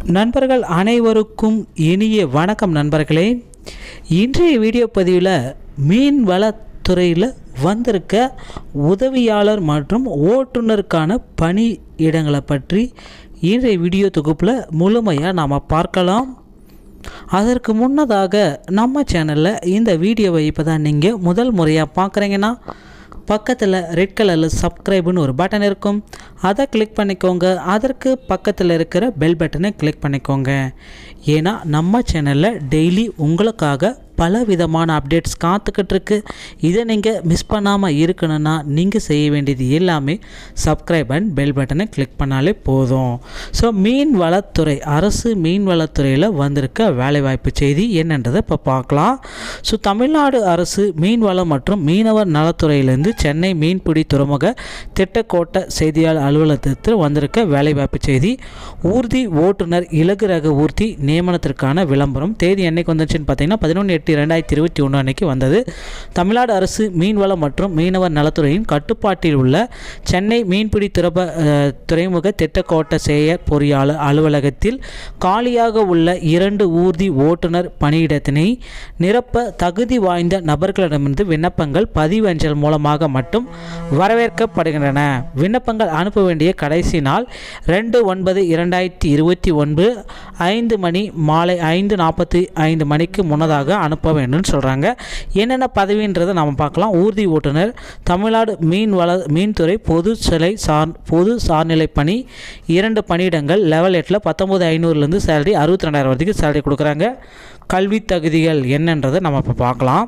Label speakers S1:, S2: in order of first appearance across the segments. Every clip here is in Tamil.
S1: நண்பர்கள் அனைவருக்கும் இனிய வணக்கம் நண்பர்களே இன்றைய வீடியோ பதிவில் மீன் வளத்துறையில் வந்திருக்க உதவியாளர் மற்றும் ஓட்டுநருக்கான பணி இடங்களை பற்றி இன்றைய வீடியோ தொகுப்பில் முழுமையாக நாம் பார்க்கலாம் அதற்கு முன்னதாக நம்ம சேனலில் இந்த வீடியோவை இப்போ தான் நீங்கள் முதல் முறையாக பார்க்குறீங்கன்னா பக்கத்தில் ரெட் கலரில் சப்ஸ்கிரைப்னு ஒரு பட்டன் இருக்கும் அதை கிளிக் பண்ணிக்கோங்க அதற்கு பக்கத்தில் இருக்கிற பெல் பட்டனை கிளிக் பண்ணிக்கோங்க ஏன்னா நம்ம சேனலில் டெய்லி உங்களுக்காக பல விதமான அப்டேட்ஸ் காத்துக்கிட்டு இருக்கு இதை நீங்கள் மிஸ் பண்ணாமல் இருக்கணும்னா நீங்கள் செய்ய வேண்டியது எல்லாமே சப்ஸ்கிரைப் அண்ட் பெல் பட்டனை கிளிக் பண்ணாலே போதும் ஸோ மீன் வளத்துறை அரசு மீன் வளத்துறையில் வந்திருக்க வேலைவாய்ப்பு செய்தி என்னன்றதை இப்போ பார்க்கலாம் ஸோ தமிழ்நாடு அரசு மீன்வளம் மற்றும் மீனவர் நலத்துறையிலேருந்து சென்னை மீன்பிடி துறைமுக திட்டக்கோட்ட செய்தியாளர் அலுவலகத்தில் வந்திருக்க வேலைவாய்ப்பு செய்தி ஊர்தி ஓட்டுநர் இலகு ரக ஊர்தி நியமனத்திற்கான விளம்பரம் தேதி என்னைக்கு வந்துச்சுன்னு பார்த்தீங்கன்னா பதினொன்று எட்டு ரெண்டாயிரத்தி இருபத்தி ஒன்று அன்னைக்கு வந்தது தமிழ்நாடு அரசு மீன்வளம் மற்றும் மீனவர் நலத்துறையின் கட்டுப்பாட்டில் உள்ள சென்னை மீன்பிடி துறப அஹ், துறைமுக திட்டக்கோட்ட செயற் பொறியாளர் அலுவலகத்தில் காலியாக உள்ள இரண்டு ஊர்தி ஓட்டுநர் பணியிடத்தினை நிரப்ப தகுதி வாய்ந்த நபர்களிடமிருந்து விண்ணப்பங்கள் பதிவஞ்சல் மூலமாக மட்டும் வரவேற்கப்படுகின்றன விண்ணப்பங்கள் அனுப்ப வேண்டிய கடைசி நாள் ரெண்டு ஒன்பது இரண்டாயிரத்தி இருபத்தி ஒன்று ஐந்து மணி மாலை ஐந்து நாற்பத்தி ஐந்து மணிக்கு முன்னதாக அனுப்ப வேண்டும்னு சொல்கிறாங்க என்னென்ன பதவின்றதை நம்ம பார்க்கலாம் ஊர்தி ஓட்டுநர் தமிழ்நாடு மீன் வள மீன்துறை பொது சிலை சார் பொது சார்நிலை பணி இரண்டு பணியிடங்கள் லெவல் எட்டில் பத்தொம்போது ஐநூறுலேருந்து சேலரி அறுபத்தி ரெண்டாயிரம் வரைக்கும் சேலரி கொடுக்குறாங்க கல்வி தகுதிகள் என்னன்றதை நம்ம இப்போ பார்க்கலாம்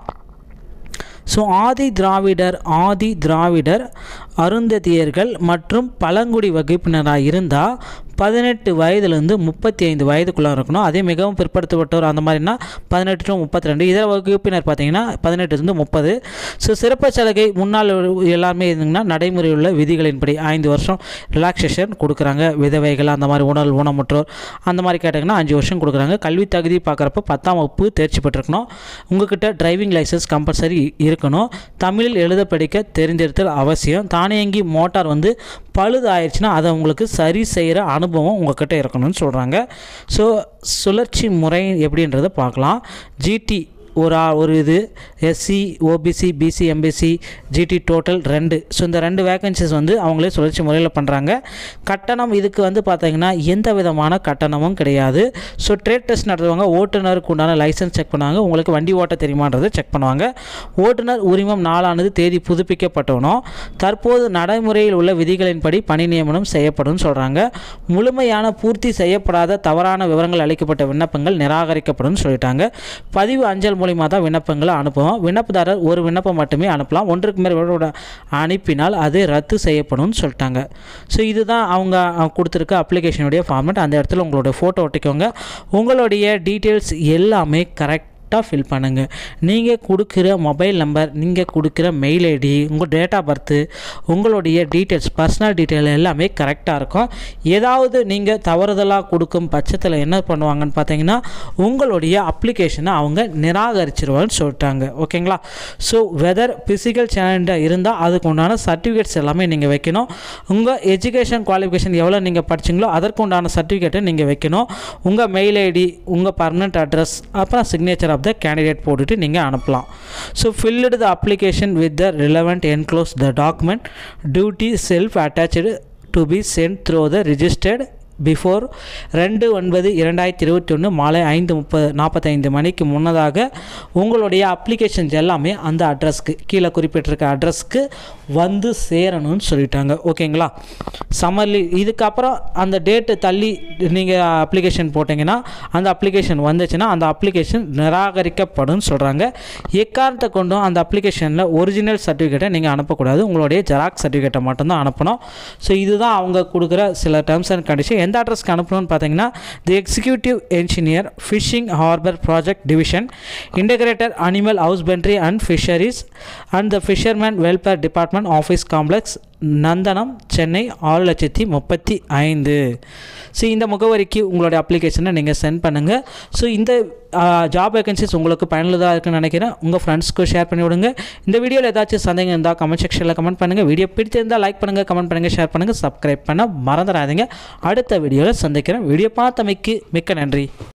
S1: ஸோ ஆதி திராவிடர் ஆதி திராவிடர் அருந்ததியர்கள் மற்றும் பழங்குடி வகுப்பினராக இருந்தால் பதினெட்டு வயதுலேருந்து முப்பத்தி ஐந்து வயதுக்குள்ளே இருக்கணும் அதே மிகவும் பிற்படுத்தப்பட்டவர் அந்த மாதிரினா பதினெட்டு டு முப்பத்தி ரெண்டு இதர வகுப்பினர் பார்த்தீங்கன்னா பதினெட்டுலேருந்து முப்பது ஸோ சிறப்பு சலுகை முன்னாள் எல்லாமே இருந்தீங்கன்னா நடைமுறை உள்ள விதிகளின்படி ஐந்து வருஷம் ரிலாக்ஸேஷன் கொடுக்குறாங்க விதவைகள் அந்த மாதிரி உணல் ஊனமுற்றோர் அந்த மாதிரி கேட்டாங்கன்னா அஞ்சு வருஷம் கொடுக்குறாங்க கல்வி தகுதி பார்க்குறப்ப பத்தாம் வகுப்பு தேர்ச்சி பெற்றிருக்கணும் உங்ககிட்ட டிரைவிங் லைசன்ஸ் கம்பல்சரி இருக்கணும் தமிழில் எழுத படிக்க தெரிஞ்சிருத்தல் அவசியம் தானியங்கி மோட்டார் வந்து பழுது ஆயிடுச்சுன்னா அதை உங்களுக்கு சரி செய்கிற அனுபவம் உங்ககிட்ட இருக்கணும்னு சொல்கிறாங்க ஸோ சுழற்சி முறை எப்படின்றத பார்க்கலாம் ஜிடி ஒரு ஆ- ஒரு இது S C O B C B C M B C G T total ரெண்டு ஸோ இந்த ரெண்டு வேகன்சிஸ் வந்து அவங்களே சுழற்சி முறையில் பண்ணுறாங்க கட்டணம் இதுக்கு வந்து பார்த்தீங்கன்னா எந்த விதமான கட்டணமும் கிடையாது ஸோ ட்ரேட் டெஸ்ட் நடத்துவாங்க ஓட்டுநருக்கு உண்டான லைசன்ஸ் செக் பண்ணுவாங்க உங்களுக்கு வண்டி ஓட்ட தெரியுமான்றதை செக் பண்ணுவாங்க ஓட்டுநர் உரிமம் நாளானது தேதி புதுப்பிக்கப்பட்டவனும் தற்போது நடைமுறையில் உள்ள விதிகளின்படி பணி நியமனம் செய்யப்படும் சொல்கிறாங்க முழுமையான பூர்த்தி செய்யப்படாத தவறான விவரங்கள் அளிக்கப்பட்ட விண்ணப்பங்கள் நிராகரிக்கப்படும் சொல்லிட்டாங்க பதிவு அஞ்சல் மூலிமா தான் விண்ணப்பங்களை அனுப்புவோம் விண்ணப்பதாரர் ஒரு விண்ணப்பம் மட்டுமே அனுப்பலாம் ஒன்றுக்கு மேல் விட அனுப்பினால் அது ரத்து செய்யப்படும்னு சொல்லிட்டாங்க ஸோ இதுதான் அவங்க அஹ், கொடுத்துருக்க அப்ளிகேஷனுடைய ஃபார்மேட் அந்த இடத்துல உங்களோட ஃபோட்டோ ஒட்டிக்கோங்க உங்களுடைய டீட்டெயில்ஸ் எல்லாமே கரெக்ட் கரெக்டாக ஃபில் பண்ணுங்கள் நீங்கள் கொடுக்குற மொபைல் நம்பர் நீங்கள் கொடுக்குற மெயில் ஐடி உங்கள் டேட் ஆஃப் பர்த்து உங்களுடைய டீட்டெயில்ஸ் பர்சனல் டீட்டெயில் எல்லாமே கரெக்டாக இருக்கும் ஏதாவது நீங்கள் தவறுதலாக கொடுக்கும் பட்சத்தில் என்ன பண்ணுவாங்கன்னு பார்த்தீங்கன்னா உங்களுடைய அப்ளிகேஷனை அவங்க நிராகரிச்சிருவான்னு சொல்லிட்டாங்க ஓகேங்களா ஸோ வெதர் ஃபிசிக்கல் சேலஞ்சாக இருந்தால் அதுக்கு உண்டான சர்டிஃபிகேட்ஸ் எல்லாமே நீங்கள் வைக்கணும் உங்கள் எஜுகேஷன் குவாலிஃபிகேஷன் எவ்வளோ நீங்கள் படிச்சீங்களோ அதற்கு உண்டான சர்டிஃபிகேட்டை நீங்கள் வைக்கணும் உங்கள் மெயில் ஐடி உங்கள் பர்மனெண்ட் அட்ரஸ் அப்புறம் சிக்னேச்சர் ஆஃப் த கேண்டிடேட் போட்டுட்டு நீங்கள் அனுப்பலாம் so filled the application with the relevant enclose the document duty self attach to be sent through the registered before ரெண்டு ஒன்பது இரண்டாயிரத்தி இருபத்தி ஒன்று மாலை ஐந்து முப்பது நாற்பத்தைந்து மணிக்கு முன்னதாக உங்களுடைய அப்ளிகேஷன்ஸ் எல்லாமே அந்த அட்ரஸ்க்கு கீழே குறிப்பிட்டிருக்க அட்ரஸ்க்கு வந்து சேரணும்னு சொல்லிட்டாங்க ஓகேங்களா சம்மர்லி இதுக்கப்புறம் அந்த டேட்டு தள்ளி நீங்கள் அப்ளிகேஷன் போட்டிங்கன்னா அந்த அப்ளிகேஷன் வந்துச்சுன்னா அந்த அப்ளிகேஷன் நிராகரிக்கப்படும் சொல்கிறாங்க எக்காரணத்தை கொண்டும் அந்த அப்ளிகேஷனில் ஒரிஜினல் சர்டிஃபிகேட்டை நீங்கள் அனுப்பக்கூடாது உங்களுடைய ஜெராக்ஸ் சர்டிஃபிகேட்டை மட்டும்தான் அனுப்பணும் ஸோ இதுதான் அவங்க கொடுக்குற சில டேர்ம்ஸ் அண்ட் கண்டிஷன் எந்த அட்ரஸ்க்கு அனுப்பணும்னு பார்த்தீங்கன்னா the executive engineer fishing harbour project division integrated animal husbandry and fisheries and the fisherman welfare department office complex Nandanam Chennai ஆறு லட்சத்தி முப்பத்தி ஐந்து ஸோ இந்த முகவரிக்கு உங்களுடைய அப்ளிகேஷனை நீங்கள் சென்ட் பண்ணுங்கள் ஸோ இந்த ஜாப் வேகன்சிஸ் உங்களுக்கு பயனுள்ளதாக இருக்குன்னு நினைக்கிறேன் உங்கள் ஃப்ரெண்ட்ஸ்க்கு ஷேர் பண்ணி விடுங்க இந்த வீடியோவில் ஏதாச்சும் சந்தேகம் இருந்தால் கமெண்ட் செக்ஷனில் கமெண்ட் பண்ணுங்கள் வீடியோ பிடிச்சிருந்தால் லைக் பண்ணுங்கள் கமெண்ட் பண்ணுங்கள் ஷேர் பண்ணுங்கள் சப்ஸ்கிரைப் பண்ண மறந்துடாதீங்க அடுத்த வீடியோவில் சந்திக்கிறேன் வீடியோ பார்த்தமைக்கு மிக்க நன்றி